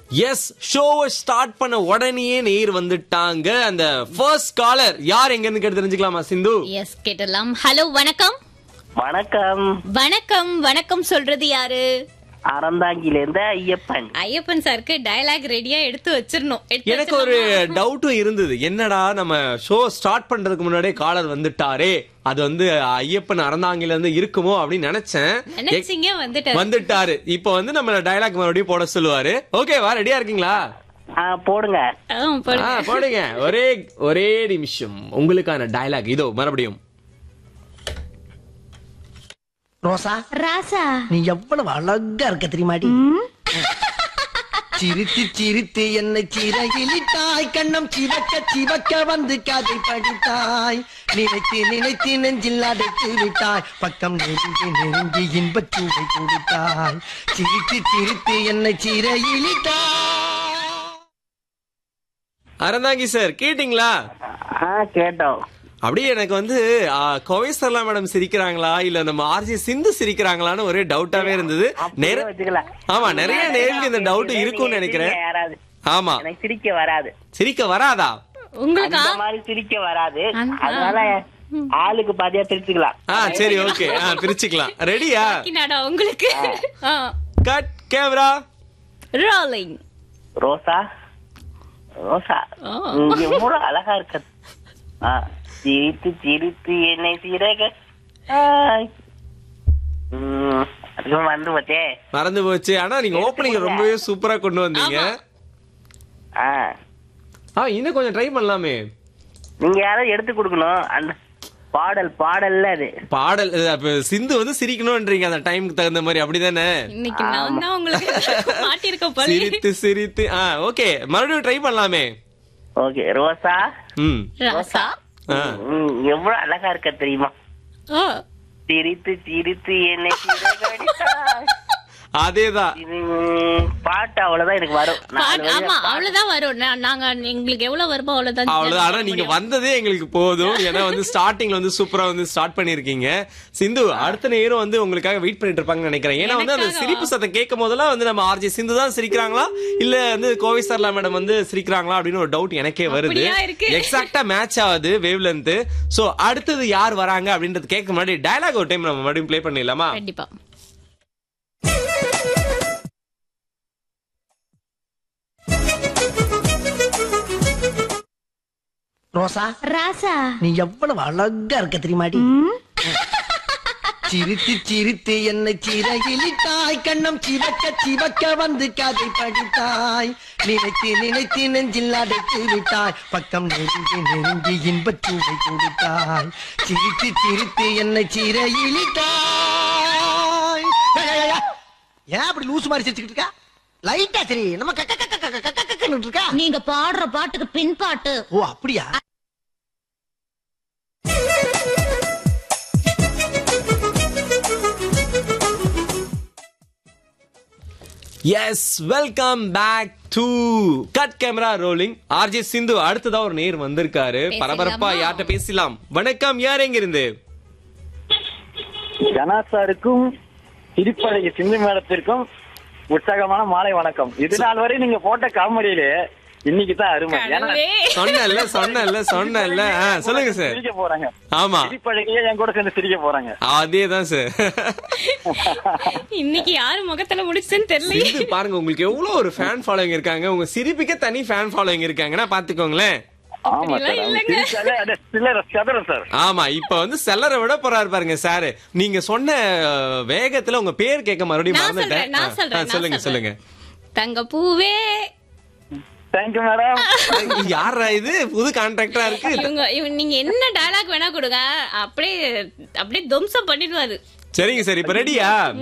S ஷோவை start பண்ண உடனேயே நேர் வந்துட்டாங்க அந்த ஃபர்ஸ்ட் காலர் யார் எங்க இருந்து கேட்டு தெரிஞ்சுக்கலாமா சிந்து எஸ் கேட்டலாம் ஹலோ வணக்கம் வணக்கம் வணக்கம் வணக்கம் சொல்றது யாரு அறந்தாங்கில இருந்து ஐயப்பன் ஐயப்பன் சாருக்கு டயலாக் ரெடியா எடுத்து வச்சிரணும் எடுத்து எனக்கு ஒரு டவுட்டும் இருந்தது என்னடா நம்ம ஷோ ஸ்டார்ட் பண்றதுக்கு முன்னாடியே காலர் வந்துட்டாரே அது வந்து ஐயப்பன் அறந்தாங்கில இருந்து இருக்குமோ அப்படின்னு நினைச்சேன் நினைச்சீங்க வந்துட்டாரு வந்துட்டாரு இப்போ வந்து நம்ம டயலாக் மறுபடியும் போட சொல்லுவாரு ஓகேவா ரெடியா இருக்கீங்களா ஆ போடுங்க ஆ, போடு. ஆ, போடுங்க ஒரே ஒரே நிமிஷம் உங்களுக்கான டயலாக் இதோ மறுபடியும் ரோசா ராசா நீ எவ்வளவு அழகா இருக்க தெரியுமாடி சிரித்து சிரித்து என்னை சிறகிலிட்டாய் கண்ணம் சிவக்க சிவக்க வந்து கதை படித்தாய் நினைத்து நினைத்து நெஞ்சில் அடைத்து விட்டாய் பக்கம் நெருங்கி நெருங்கி இன்பச் சுவை கொடுத்தாய் சிரித்து சிரித்து என்னை சிறையிலிட்டாய் அறந்தாங்கி சார் கேட்டிங்களா ஆ கேட்டோம் அப்படியே எனக்கு வந்து ஆ, கோவை சரளா மேடம் சிரிக்கிறாங்களா இல்ல நம்ம ஆர்ஜி சிந்து சிரிக்கிறாங்களான்னு ஒரே டவுட்டாவே இருந்தது அப்படியே நேர- வச்சுக்கலாம். ஆமா நிறைய நேருக்கு இந்த டவுட் நீங்க இருக்கும்னு நினைக்கிறேன் சிரிக்க வராது ஆமா எனக்கு சிரிக்க வராது சிரிக்க வராதா உங்களுக்கா அந்த மாதிரி சிரிக்க வராது அந்த- அதனால ஆளுக்கு பாதியா பிரிச்சுக்கலாம் ஆ சரி ஓகே ஆ பிரிச்சுக்கலாம் ரெடியா கினாடா உங்களுக்கு cut camera rolling Rosa Rosa ஆ. நீங்க எவ்வளவு அழகா இருக்க ஆ, சிரித்து சிரித்து என்னை சிறக ஆய். ம், அதுவும் வந்து போச்சே மறந்து போச்சு ஆனா நீங்க ஓப்பனிங் ரொம்பவே சூப்பரா கொண்டு வந்தீங்க ஆ ஆ இன்னும் கொஞ்சம் ட்ரை பண்ணலாமே நீங்க யாராவது எடுத்து கொடுக்கணும் அந்த பாடல் பாடல்ல அது பாடல் அஹ், அப்ப சிந்து வந்து சிரிக்கணும்ன்றீங்க அந்த டைம்க்கு தகுந்த மாதிரி அப்படிதானே இன்னைக்கு நான் தான் உங்களுக்கு மாட்டிருக்க போல சிரித்து சிரித்து ஆ ஓகே மறுபடியும் ட்ரை பண்ணலாமே ஓகே ரோசா ம் ராசா ஆ ம், எவ்வளவு அழகா இருக்க தெரியுமா ஓ சிரித்து சிரித்து என்னை சிறகடித்தாய். அதேதான் ம், பாட்டு அவ்வளவுதான் எனக்கு வரும் நாலு பாட்- வரி ஆமா அவ்வளவுதான் வரும் நான்- நாங்க எங்களுக்கு எவ்வளவு வருமோ அவ்வளவுதான் அவ்வளவுதான் ஆனா நீங்க வந்ததே எங்களுக்கு போதும் ஏன்னா வந்து ஸ்டார்டிங்ல வந்து சூப்பரா வந்து ஸ்டார்ட் பண்ணிருக்கீங்க சிந்து அடுத்த நேரம் வந்து உங்களுக்காக வெயிட் பண்ணிட்டு இருப்பாங்கன்னு நினைக்கிறேன் ஏன்னா வந்து அந்த எனக்காகவா? சிரிப்பு சத்தம் கேட்கும் போதெல்லாம் வந்து நம்ம ஆர்ஜி சிந்து தான் சிரிக்கிறாங்களா இல்ல வந்து கோவை சர்லா மேடம் வந்து சிரிக்கிறாங்களா அப்படின்னு ஒரு டவுட் எனக்கே வருது அப்படியா இருக்கு? எக்ஸாக்டா மேட்ச் ஆகுது வேவ் லென்த் சோ அடுத்தது யார் வராங்க அப்படின்றது கேட்க முன்னாடி டயலாக் ஒரு டைம் நம்ம மறுபடியும் ப்ளே பண்ணிடலாமா கண்டிப்பா ரோசா ராசா நீ எவ்வளவு அழகா இருக்க தெரியுமாடி சிரித்து சிரித்து என்னை சிறையிலிட்டாய் கண்ணம் சிவக்க சிவக்க வந்து கதை படித்தாய் நினைத்து நினைத்து நெஞ்சில் அடைத்து விட்டாய் பக்கம் நெருங்கி நெருங்கி இன்பச் சுவை கொடுத்தாய் சிரித்து சிரித்து என்னை சிறையிலிட்டாய் ஏய், ஏய், ஏய், ஏன் அப்படி லூசு மாதிரி சிரிச்சுக்கிட்டு இருக்கா லைட்டா சரி நம்ம கக்க கக்க கக்க கக்க கக்கன்னு இருக்கா நீங்க பாடுற பாட்டுக்கு பின்பாட்டு ஓ அப்படியா yes welcome back to cut camera rolling RJ Sindhu அடுத்ததா ஒரு நேர் வந்திருக்காரு பேசலாமா? பரபரப்பா யார்கிட்ட பேசலாம் வணக்கம் யார் எங்க இருந்து ஜனா சாருக்கும் திருப்பழகி சிந்து மேடத்திற்கும் உற்சாகமான மாலை வணக்கம் இது நாள் வரை நீங்க போட்ட காமெடியிலே இன்னைக்கு தான் அருமை ஏன்னா கடவுளே. சொன்னல சொன்னல சொன்னல ஆ, சொல்லுங்க சார் சிரிக்க போறாங்க ஆமா திருப்பழகியே என் கூட சேர்ந்து சிரிக்க போறாங்க அதேதான் சார் இன்னைக்கு யாரு முகத்துல முடிச்சுன்னு தெரியல சிந்து பாருங்க உங்களுக்கு எவ்வளவு ஒரு ஃபேன் ஃபாலோயிங் இருக்காங்க உங்க சிரிப்புக்கே தனி ஃபேன் ஃபாலோயிங் இருக்காங்கன்னா பாத்துக்கோங்களேன் ஆமா சார் அப்படிலாம் அவங்க இல்லைங்க. சிரிச்சாலே அது சில்லற சதுரம் சார் ஆமா இப்ப வந்து செல்லரை விட போறாரு பாருங்க சார் நீங்க சொன்ன அஹ், வேகத்துல உங்க பேர் கேட்க மறுபடியும் நான் சொல்றேன் மறந்துட்டேன் நான் ஆ, சொல்றேன் ஆ, நான் சொல்லுங்க சொல்லுங்க தங்க பூவே தேங்க்யூ மேடம் யாரா இது புது கான்ட்ராக்டரா இருக்கு இவங்க இவங்க நீங்க என்ன டயலாக் வேணா கொடுங்க அப்படியே அப்படியே துவம்சம் பண்ணிடுவாரு சரிங்க சார் இப்ப ரெடியா